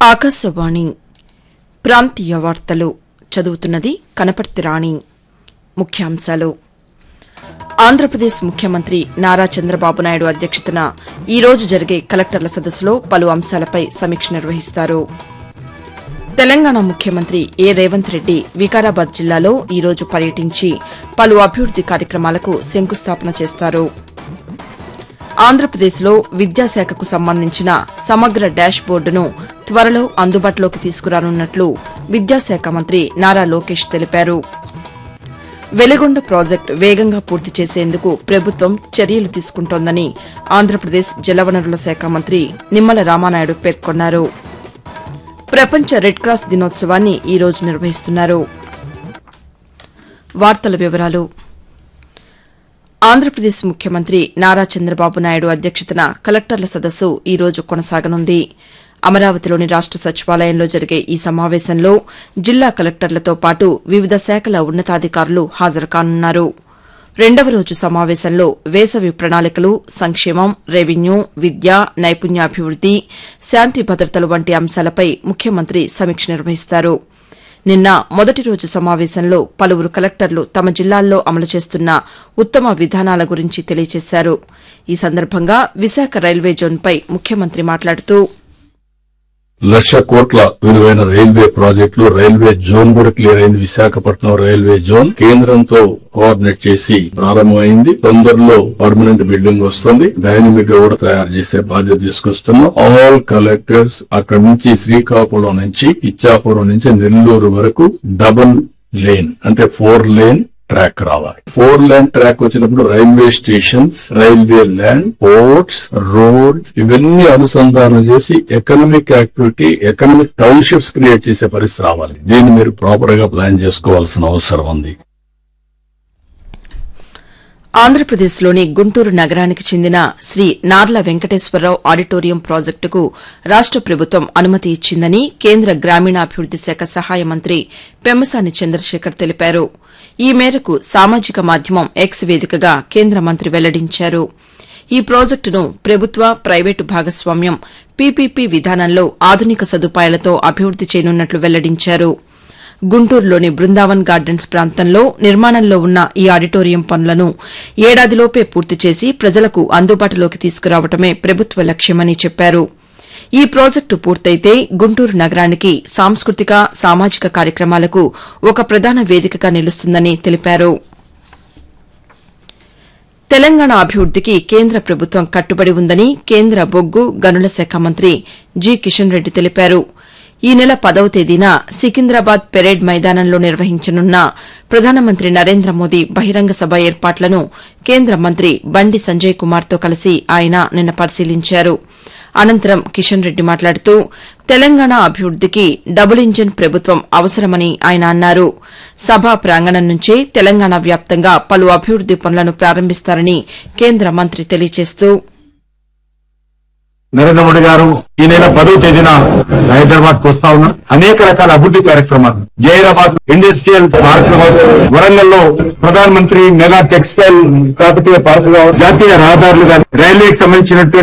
ఆకాశవాణి ప్రాంతీయ వార్తలు చదువుతున్నది కనపర్తి రాణి ముఖ్యాంశాలు ఆంధ్రప్రదేశ్ ముఖ్యమంత్రి నారా చంద్రబాబు నాయుడు అధ్యక్షతన ఈ రోజు జరిగే కలెక్టర్ల సదస్సులో పలు అంశాలపై సమీక్ష నిర్వహిస్తారు తెలంగాణ ముఖ్యమంత్రి ఏ రేవంత్ రెడ్డి వికారాబాద్ జిల్లాలో ఈ రోజు పర్యటించి పలు అభివృద్ది కార్యక్రమాలకు శంకుస్థాపన చేస్తారు ఆంధ్రప్రదేశ్లో విద్యాశాఖకు సంబంధించిన సమగ్ర డాష్ బోర్డును త్వరలో అందుబాటులోకి తీసుకురానున్నట్లు విద్యాశాఖ మంత్రి నారా లోకేష్ తెలిపారు వెలిగొండ ప్రాజెక్టు వేగంగా పూర్తి చేసేందుకు ప్రభుత్వం చర్యలు తీసుకుంటోందని ఆంధ్రప్రదేశ్ జలవనరుల శాఖ మంత్రి నిమ్మల రామానాయుడు పేర్కొన్నారు ప్రపంచ రెడ్ క్రాస్ దినోత్సవాన్ని ఈ రోజు నిర్వహిస్తున్నారు వార్తల వివరాలు ఆంధ్రప్రదేశ్ ముఖ్యమంత్రి నారా చంద్రబాబు నాయుడు అధ్యక్షతన కలెక్టర్ల సదస్సు ఈ రోజు కొనసాగనుంది అమరావతిలోని రాష్ట సచివాలయంలో జరిగే ఈ సమావేశంలో జిల్లా కలెక్టర్లతో పాటు వివిధ శాఖల ఉన్నతాధికారులు హాజరు కానున్నారు రెండవ రోజు సమావేశంలో వేసవి ప్రణాళికలు సంక్షేమం రెవెన్యూ విద్య నైపుణ్యాభివృద్ది శాంతి భద్రతలు వంటి అంశాలపై ముఖ్యమంత్రి సమీక్ష నిర్వహిస్తారు నిన్న మొదటి రోజు సమావేశంలో పలువురు కలెక్టర్లు తమ జిల్లాల్లో అమలు చేస్తున్న ఉత్తమ విధానాల గురించి తెలియజేశారు ఈ సందర్భంగా విశాఖ రైల్వే జోన్పై ముఖ్యమంత్రి మాట్లాడుతూ లక్ష కోట్ల విలువైన రైల్వే ప్రాజెక్టులు రైల్వే జోన్ కూడా క్లియర్ అయింది విశాఖపట్నం రైల్వే జోన్ కేంద్రంతో కోఆర్డినేట్ చేసి ప్రారంభమైంది తొందరలో పర్మనెంట్ బిల్డింగ్ వస్తుంది డైనమిక్ గా కూడా తయారు చేసే బాధ్యత తీసుకొస్తున్నాం ఆల్ కలెక్టర్స్ అక్కడి నుంచి శ్రీకాకుళం నుంచి ఇచ్చాపురం నుంచి నెల్లూరు వరకు డబుల్ లేన్ అంటే ఫోర్ లేన్ ట్రాక్ రావాలి ఫోర్ లైన్ ట్రాక్ వచ్చినప్పుడు railway stations railway land ports road ఇవన్నీ అనుసంధానం చేసి economic activity economic townships create చేసే పరిస్థితి రావాలి దీన్ని మీరు ప్రాపర్ గా ప్లాన్ చేసుకోవాల్సిన అవసరం ఉంది ఆంధ్రప్రదేశ్లోని గుంటూరు నగరానికి చెందిన శ్రీ నార్ల వెంకటేశ్వరరావు ఆడిటోరియం ప్రాజెక్టుకు రాష్ట ప్రభుత్వం అనుమతి ఇచ్చిందని కేంద్ర గ్రామీణాభివృద్ది శాఖ సహాయ మంత్రి పెమ్మసాని చంద్రశేఖర్ తెలిపారు ఈ మేరకు సామాజిక మాధ్యమం ఎక్స్ వేదికగా కేంద్ర మంత్రి వెల్లడించారు ఈ ప్రాజెక్టును ప్రభుత్వ ప్రైవేటు భాగస్వామ్యం పీపీపీ విధానంలో ఆధునిక సదుపాయాలతో అభివృద్ది చేయనున్నట్లు వెల్లడించారు గుంటూరులోని బృందావన్ గార్డెన్స్ ప్రాంతంలో నిర్మాణంలో ఉన్న ఈ ఆడిటోరియం పనులను ఏడాదిలోపే పూర్తి చేసి ప్రజలకు అందుబాటులోకి తీసుకురావడమే ప్రభుత్వ లక్ష్యమని చెప్పారు ఈ ప్రాజెక్టు పూర్తయితే గుంటూరు నగరానికి సాంస్కృతిక సామాజిక కార్యక్రమాలకు ఒక ప్రధాన వేదికగా నిలుస్తుందని తెలిపారు తెలంగాణ అభివృద్దికి కేంద్ర ప్రభుత్వం కట్టుబడి ఉందని కేంద్ర బొగ్గు గనుల శాఖ మంత్రి జి కిషన్ రెడ్డి తెలిపారు ఈ నెల పదవ తేదీన సికింద్రాబాద్ పెరేడ్ మైదానంలో నిర్వహించనున్న ప్రధానమంత్రి నరేంద్ర మోదీ బహిరంగ సభ ఏర్పాట్లను కేంద్ర మంత్రి బండి సంజయ్ కుమార్తో కలిసి ఆయన నిన్న పరిశీలించారు అనంతరం కిషన్ రెడ్డి మాట్లాడుతూ తెలంగాణ అభివృద్దికి డబుల్ ఇంజిన్ ప్రభుత్వం అవసరమని ఆయన అన్నారు సభా ప్రాంగణం నుంచే తెలంగాణ వ్యాప్తంగా పలు అభివృద్ది పనులను ప్రారంభిస్తారని కేంద్ర మంత్రి తెలియజేస్తూ నరేంద్ర మోడీ గారు ఈ నెల పదవ తేదీన హైదరాబాద్ కు వస్తా ఉన్నారు అనేక రకాల అభివృద్ధి కార్యక్రమాలు జైరాబాద్ ఇండస్ట్రియల్ పార్క్ కావచ్చు వరంగల్ లో ప్రధాన మంత్రి మెగా టెక్స్టైల్ కాకతీయ పార్క్ కావచ్చు జాతీయ రహదారులు కానీ రైల్వేకి సంబంధించినటువంటి